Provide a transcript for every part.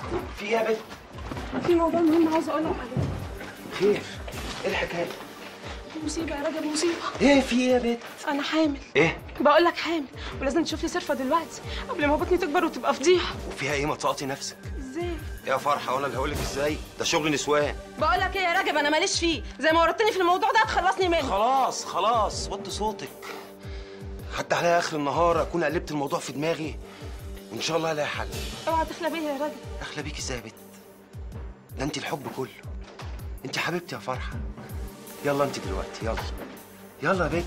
في ايه يا بنت في موضوع مهم عاوزه اقول لك عليه خير ايه الحكايه مصيبه يا راجل مصيبه ايه في ايه يا بنت انا حامل ايه بقول لك حامل ولازم تشوف لي صرفه دلوقتي قبل ما بطني تكبر وتبقى فضيحه وفيها ايه ما تسقطي نفسك ازاي يا فرحه وانا اللي هقول لك ازاي ده شغل نسوان بقول لك ايه يا راجل انا ماليش فيه زي ما ورطتني في الموضوع ده هتخلصني منه خلاص خلاص وطي صوتك حتى على اخر النهار اكون قلبت الموضوع في دماغي وان شاء الله هلاقي حل اوعى تخلى بيا يا راجل اخلى بيكي ازاي يا بت ده انت الحب كله انت حبيبتي يا فرحه يلا انت دلوقتي يلا يلا يا بت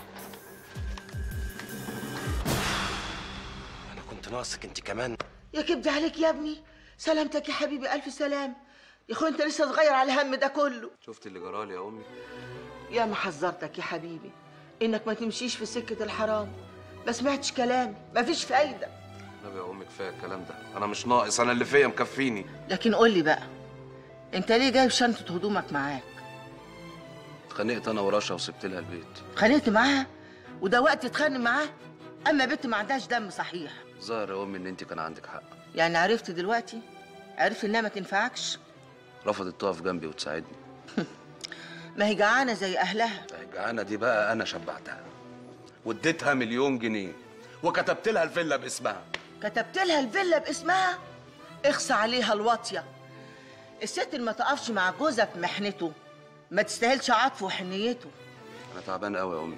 انا كنت ناقصك انت كمان يا كبدي عليك يا ابني سلامتك يا حبيبي الف سلام يا اخويا انت لسه صغير على الهم ده كله شفت اللي جرالي يا امي يا ما حذرتك يا حبيبي انك ما تمشيش في سكه الحرام ما سمعتش كلامي مفيش فايده نبي يا امي كفايه الكلام ده انا مش ناقص انا اللي فيا مكفيني لكن قول لي بقى انت ليه جايب شنطه هدومك معاك اتخانقت انا ورشا وسبت لها البيت اتخانقت معاها وده وقت تتخانق معاه اما بنت ما عندهاش دم صحيح ظاهر يا امي ان انت كان عندك حق يعني عرفت دلوقتي عرفت انها ما تنفعكش رفضت تقف جنبي وتساعدني ما هي جعانه زي اهلها الجعانه دي بقى انا شبعتها واديتها مليون جنيه وكتبت لها الفيلا باسمها كتبت لها الفيلا باسمها اخصى عليها الواطيه الست اللي ما تقفش مع جوزها في محنته ما تستاهلش عطفه وحنيته انا تعبان قوي يا امي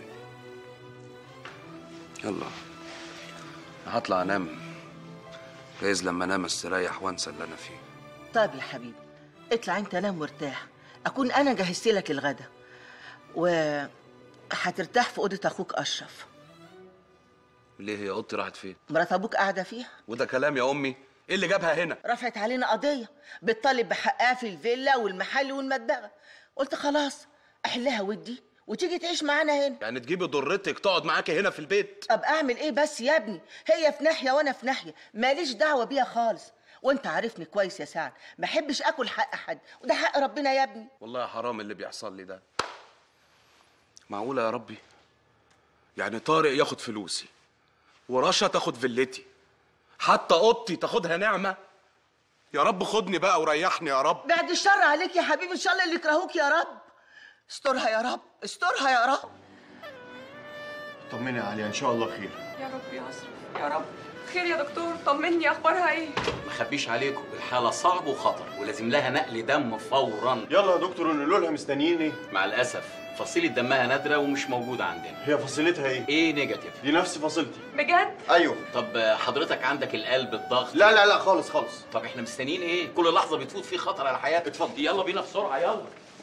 يلا أنا هطلع انام جايز لما انام استريح وانسى اللي انا فيه طيب يا حبيبي اطلع انت نام وارتاح اكون انا جهزت لك الغدا و هترتاح في اوضه اخوك اشرف ليه هي اوضتي راحت فين مرات ابوك قاعده فيها وده كلام يا امي ايه اللي جابها هنا رفعت علينا قضيه بتطالب بحقها في الفيلا والمحل والمدبغه قلت خلاص احلها ودي وتيجي تعيش معانا هنا يعني تجيبي ضرتك تقعد معاكي هنا في البيت طب اعمل ايه بس يا ابني هي في ناحيه وانا في ناحيه ماليش دعوه بيها خالص وانت عارفني كويس يا سعد ما احبش اكل حق حد وده حق ربنا يا ابني والله حرام اللي بيحصل لي ده معقولة يا ربي يعني طارق ياخد فلوسي ورشا تاخد فيلتي حتى اوضتي تاخدها نعمة يا رب خدني بقى وريحني يا رب بعد الشر عليك يا حبيبي ان شاء الله اللي يكرهوك يا رب استرها يا رب استرها يا رب طمني يا عليا ان شاء الله خير يا رب يا اشرف يا رب خير يا دكتور طمني اخبارها ايه ما خبيش عليكم الحالة صعب وخطر ولازم لها نقل دم فورا يلا يا دكتور نقول لها مستنيين ايه مع الأسف فصيلة دمها نادرة ومش موجودة عندنا هي فصيلتها ايه ايه نيجاتيف دي نفس فصيلتي بجد ايوه طب حضرتك عندك القلب الضغط لا لا لا خالص خالص طب احنا مستنيين ايه كل لحظة بتفوت في خطر على حياتك اتفضل. يلا بينا بسرعة يلا